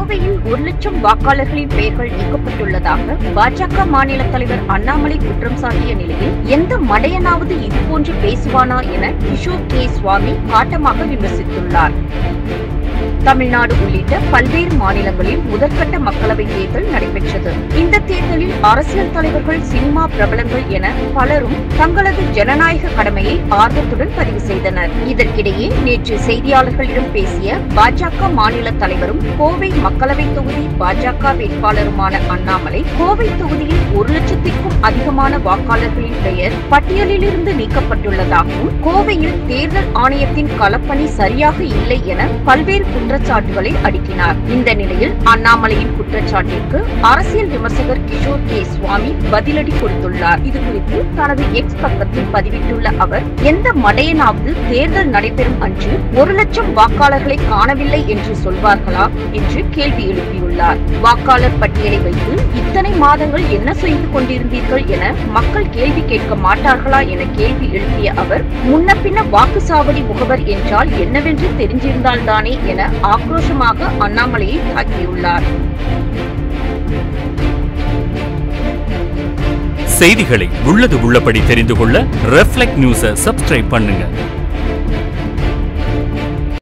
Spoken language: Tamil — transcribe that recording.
கோவையில் ஒரு லட்சம் வாக்காளர்களின் பெயர்கள் நீக்கப்பட்டுள்ளதாக பாஜக மாநில தலைவர் அண்ணாமலை குற்றம் சாட்டிய நிலையில் எந்த மடையனாவது இதுபோன்று பேசுவானா என கிஷோர் கே சுவாமி காட்டமாக விமர்சித்துள்ளார் தமிழ்நாடு உள்ளிட்ட பல்வேறு மாநிலங்களில் முதற்கட்ட மக்களவைத் தேர்தல் நடைபெற்றது இந்த தேர்தலில் அரசியல் தலைவர்கள் சினிமா பிரபலங்கள் என பலரும் தங்களது ஜனநாயக கடமையை ஆர்வத்துடன் பதிவு செய்தனர் இதற்கிடையே நேற்று செய்தியாளர்களிடம் பேசிய பாஜக மாநில தலைவரும் கோவை மக்களவைத் தொகுதி பாஜக வேட்பாளருமான அண்ணாமலை கோவை தொகுதியில் ஒரு லட்சத்திற்கும் அதிகமான வாக்காளர்களின் பெயர் பட்டியலிலிருந்து நீக்கப்பட்டுள்ளதாகவும் கோவையில் தேர்தல் ஆணையத்தின் களப்பணி சரியாக இல்லை என பல்வேறு குற்றச்சாட்டுகளை அடுக்கினார் இந்த நிலையில் அண்ணாமலையின் குற்றச்சாட்டிற்கு அரசியல் விமர்சகர் கிஷோர் கே சுவாமி பதிலடி கொடுத்துள்ளார் இது குறித்து தனது எக்ஸ் பக்கத்தில் பதிவிட்டுள்ள அவர் எந்த மடையனாவது தேர்தல் நடைபெறும் அன்று ஒரு லட்சம் வாக்காளர்களை காணவில்லை என்று சொல்வார்களா என்று கேள்வி எழுப்பியுள்ளார் வாக்காளர் பட்டியலை வைத்து இத்தனை மாதங்கள் என்ன செய்து கொண்டிருந்தீர்கள் என மக்கள் கேள்வி கேட்க மாட்டார்களா என கேள்வி எழுப்பிய அவர் முன்ன பின்ன வாக்குச்சாவடி முகவர் என்றால் என்னவென்று தெரிஞ்சிருந்தால்தானே என ஆக்ரோஷமாக அண்ணாமலையை தாக்கியுள்ளார் செய்திகளை உள்ளது உள்ளபடி தெரிந்து கொள்ள ரெஃப்ளெக்ட் நியூஸை சப்ஸ்கிரைப் பண்ணுங்க